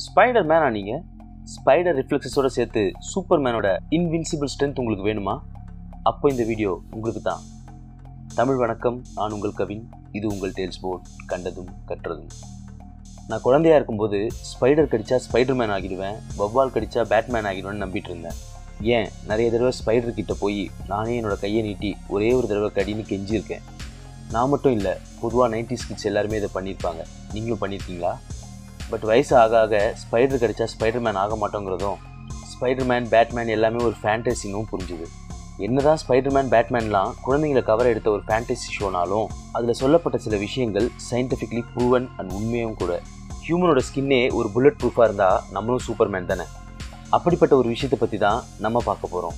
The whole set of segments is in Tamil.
ஸ்பைடர் மேனா நீங்கள் ஸ்பைடர் ரிஃப்ளெக்ஸஸோட சேர்த்து சூப்பர் மேனோட இன்வின்சிபிள் ஸ்ட்ரென்த் உங்களுக்கு வேணுமா அப்போ இந்த வீடியோ உங்களுக்கு தான் தமிழ் வணக்கம் நான் உங்கள் கவின் இது உங்கள் டேல்ஸ் போர்ட் கண்டதும் கற்றதும் நான் குழந்தையா இருக்கும்போது ஸ்பைடர் கடிச்சா ஸ்பைடர் மேன் ஆகிடுவேன் வவ்வால் கடிச்சா பேட்மேன் ஆகிடுவேன்னு நம்பிட்டு இருந்தேன் ஏன் நிறைய தடவை ஸ்பைடர் கிட்ட போய் நானே என்னோட கையை நீட்டி ஒரே ஒரு தடவை கடின்னு கெஞ்சிருக்கேன் நான் மட்டும் இல்லை பொதுவாக நைன்டிஸ் கிட்ஸ் எல்லாருமே இதை பண்ணியிருப்பாங்க நீங்களும் பண்ணியிருக்கீங்களா பட் வயசு ஆக ஆக ஸ்பைடர் கிடைச்சா ஸ்பைடர் மேன் ஆக மாட்டோங்கிறதும் ஸ்பைடர் மேன் பேட்மேன் எல்லாமே ஒரு ஃபேண்டசினும் புரிஞ்சுது என்னதான் ஸ்பைடர் மேன் பேட்மேன்லாம் குழந்தைங்களை கவர் எடுத்த ஒரு ஃபேண்டசி ஷோனாலும் அதில் சொல்லப்பட்ட சில விஷயங்கள் சயின்டிஃபிக்லி ப்ரூவன் அண்ட் உண்மையும் கூட ஹியூமனோட ஸ்கின்னே ஒரு புல்லட் ப்ரூஃபாக இருந்தால் நம்மளும் சூப்பர்மேன் தானே அப்படிப்பட்ட ஒரு விஷயத்தை பற்றி தான் நம்ம பார்க்க போகிறோம்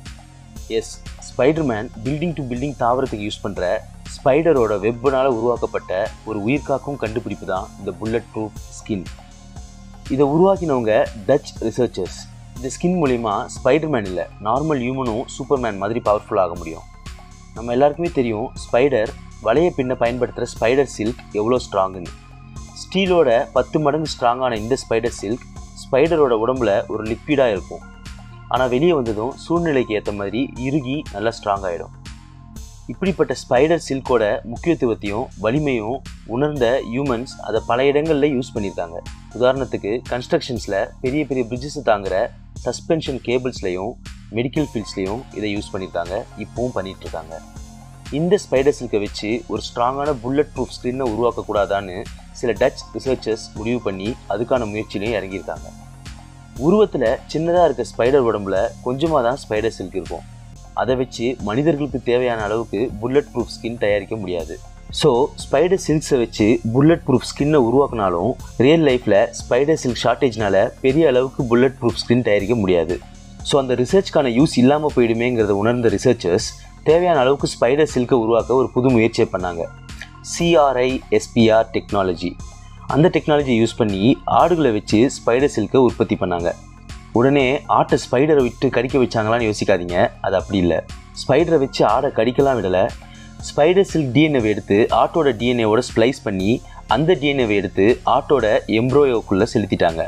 yes Spiderman building to building தாவரத்துக்கு யூஸ் பண்ணுற ஸ்பைடரோட வெப்பினால் உருவாக்கப்பட்ட ஒரு உயிர்காக்கும் கண்டுபிடிப்பு தான் இந்த புல்லட் ப்ரூஃப் ஸ்கின் இதை உருவாக்கினவங்க டச் ரிசர்ச்சர்ஸ் இந்த ஸ்கின் மூலிமா ஸ்பைடர்மேன் இல்லை நார்மல் ஹியூமனும் சூப்பர்மேன் மாதிரி பவர்ஃபுல் ஆக முடியும் நம்ம எல்லாருக்குமே தெரியும் ஸ்பைடர் வலைய பின்ன பயன்படுத்துகிற ஸ்பைடர் சில்க் எவ்வளோ ஸ்ட்ராங்குன்னு ஸ்டீலோட பத்து மடங்கு ஸ்ட்ராங்கான இந்த ஸ்பைடர் சில்க் ஸ்பைடரோட உடம்புல ஒரு லிக்விடாக இருக்கும் ஆனால் வெளியே வந்ததும் சூழ்நிலைக்கு ஏற்ற மாதிரி இறுகி நல்லா ஸ்ட்ராங் ஆகிடும் இப்படிப்பட்ட ஸ்பைடர் சில்கோட முக்கியத்துவத்தையும் வலிமையும் உணர்ந்த ஹியூமன்ஸ் அதை பல இடங்களில் யூஸ் பண்ணியிருக்காங்க உதாரணத்துக்கு கன்ஸ்ட்ரக்ஷன்ஸில் பெரிய பெரிய பிரிட்ஜஸ் தாங்குற சஸ்பென்ஷன் கேபிள்ஸ்லையும் மெடிக்கல் ஃபீல்ட்ஸ்லையும் இதை யூஸ் பண்ணியிருக்காங்க இப்போவும் பண்ணிட்டு இருக்காங்க இந்த ஸ்பைடர் சில்கை வச்சு ஒரு ஸ்ட்ராங்கான புல்லட் ப்ரூஃப் ஸ்க்ரீனை உருவாக்கக்கூடாதான்னு சில டச் ரிசர்ச்சர்ஸ் முடிவு பண்ணி அதுக்கான முயற்சியிலையும் இறங்கியிருக்காங்க உருவத்தில் சின்னதாக இருக்க ஸ்பைடர் உடம்புல கொஞ்சமாக தான் ஸ்பைடர் சில்க் இருக்கும் அதை வச்சு மனிதர்களுக்கு தேவையான அளவுக்கு புல்லட் ப்ரூஃப் ஸ்கின் தயாரிக்க முடியாது ஸோ ஸ்பைடர் சில்க்ஸை வச்சு புல்லட் ப்ரூஃப் ஸ்கின்னை உருவாக்கினாலும் ரியல் லைஃப்பில் ஸ்பைடர் சில்க் ஷார்ட்டேஜ்னால பெரிய அளவுக்கு புல்லட் ப்ரூஃப் ஸ்கின் தயாரிக்க முடியாது ஸோ அந்த ரிசர்ச்க்கான யூஸ் இல்லாமல் போயிடுமேங்கிறத உணர்ந்த ரிசர்ச்சர்ஸ் தேவையான அளவுக்கு ஸ்பைடர் சில்கை உருவாக்க ஒரு புது முயற்சியை பண்ணாங்க சிஆர்ஐ எஸ்பிஆர் டெக்னாலஜி அந்த டெக்னாலஜியை யூஸ் பண்ணி ஆடுகளை வச்சு ஸ்பைடர் சில்கை உற்பத்தி பண்ணாங்க உடனே ஆட்டை ஸ்பைடரை விட்டு கடிக்க வச்சாங்களான்னு யோசிக்காதீங்க அது அப்படி இல்லை ஸ்பைடரை வச்சு ஆடை கடிக்கலாம் விடலை ஸ்பைடர் சில்க் டிஎன்ஏவை எடுத்து ஆட்டோட டிஎன்ஏவோட ஸ்ப்ளைஸ் பண்ணி அந்த டிஎன்ஏவை எடுத்து ஆட்டோட எம்ப்ரோயோக்குள்ளே செலுத்திட்டாங்க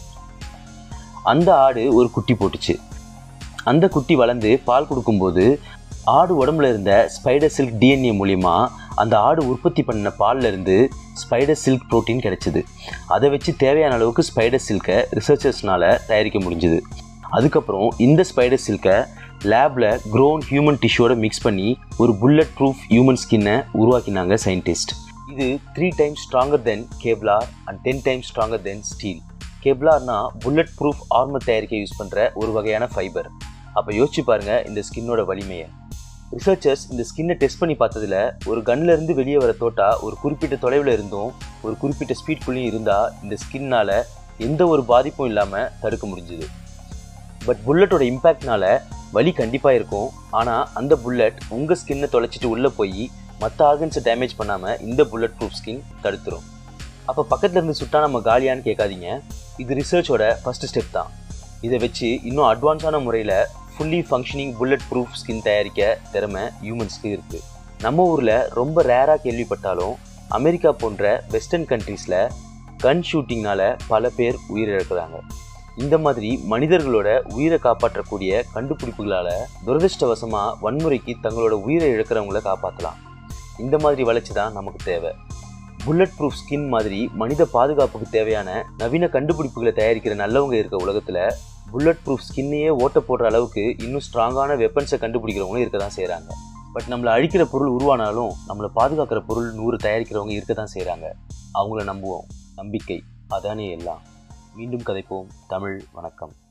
அந்த ஆடு ஒரு குட்டி போட்டுச்சு அந்த குட்டி வளர்ந்து பால் கொடுக்கும்போது ஆடு உடம்புல இருந்த ஸ்பைடர் சில்க் டிஎன்ஏ மூலிமா அந்த ஆடு உற்பத்தி பண்ண பால்ல இருந்து ஸ்பைடர் சில்க் ப்ரோட்டீன் கிடைச்சிது அதை வச்சு தேவையான அளவுக்கு ஸ்பைடர் சில்கை ரிசர்ச்சர்ஸ்னால தயாரிக்க முடிஞ்சுது அதுக்கப்புறம் இந்த ஸ்பைடர் சில்கை லேபில் க்ரோன் ஹியூமன் டிஷ்யூவோட மிக்ஸ் பண்ணி ஒரு புல்லட் ப்ரூஃப் ஹியூமன் ஸ்கின்னை உருவாக்கினாங்க சயின்டிஸ்ட் இது three times stronger than Kevlar and ten times stronger than steel கெப்லார்னா புல்லட் ப்ரூஃப் ஆர்மர் தயாரிக்க யூஸ் பண்ணுற ஒரு வகையான ஃபைபர் அப்போ யோசிச்சு பாருங்க இந்த ஸ்கின்னோட வலிமையை ரிசர்ச்சர்ஸ் இந்த ஸ்கின்னை டெஸ்ட் பண்ணி பார்த்ததுல ஒரு கன்ல இருந்து வெளியே வர தோட்டா ஒரு குறிப்பிட்ட தொலைவில் இருந்தும் ஒரு குறிப்பிட்ட ஸ்பீட்குள்ளேயும் இருந்தால் இந்த ஸ்கின்னால் எந்த ஒரு பாதிப்பும் இல்லாமல் தடுக்க முடிஞ்சுது பட் புல்லட்டோட இம்பேக்ட்னால வலி கண்டிப்பாக இருக்கும் ஆனால் அந்த புல்லட் உங்கள் ஸ்கின்னை தொலைச்சிட்டு உள்ளே போய் மற்ற ஆர்கன்ஸை டேமேஜ் பண்ணாமல் இந்த புல்லட் ப்ரூஃப் ஸ்கின் தடுத்துரும் அப்போ பக்கத்தில் இருந்து சுட்டா நம்ம காலியான்னு கேட்காதீங்க இது ரிசர்ச்சோட ஃபஸ்ட்டு ஸ்டெப் தான் இதை வச்சு இன்னும் அட்வான்ஸான முறையில் fully functioning bullet proof skin தயாரிக்க திறமை ஹியூமன்ஸ்க்கு இருக்குது நம்ம ஊரில் ரொம்ப ரேராக கேள்விப்பட்டாலும் அமெரிக்கா போன்ற வெஸ்டர்ன் கண்ட்ரீஸில் கன் ஷூட்டிங்னால பல பேர் உயிரிழக்கிறாங்க இந்த மாதிரி மனிதர்களோட உயிரை காப்பாற்றக்கூடிய கண்டுபிடிப்புகளால் துரதிருஷ்டவசமாக வன்முறைக்கு தங்களோட உயிரை இழக்கிறவங்கள காப்பாற்றலாம் இந்த மாதிரி வளர்ச்சி தான் நமக்கு தேவை புல்லட் ப்ரூஃப் ஸ்கின் மாதிரி மனித பாதுகாப்புக்கு தேவையான நவீன கண்டுபிடிப்புகளை தயாரிக்கிற நல்லவங்க இருக்க உலகத்தில் புல்லட் ப்ரூஃப் ஸ்கின்னையே ஓட்ட போடுற அளவுக்கு இன்னும் ஸ்ட்ராங்கான வெப்பன்ஸை கண்டுபிடிக்கிறவங்களும் இருக்க தான் செய்கிறாங்க பட் நம்மளை அழிக்கிற பொருள் உருவானாலும் நம்மளை பாதுகாக்கிற பொருள் நூறு தயாரிக்கிறவங்க இருக்க தான் செய்கிறாங்க அவங்கள நம்புவோம் நம்பிக்கை அதானே எல்லாம் மீண்டும் கதைப்போம் தமிழ் வணக்கம்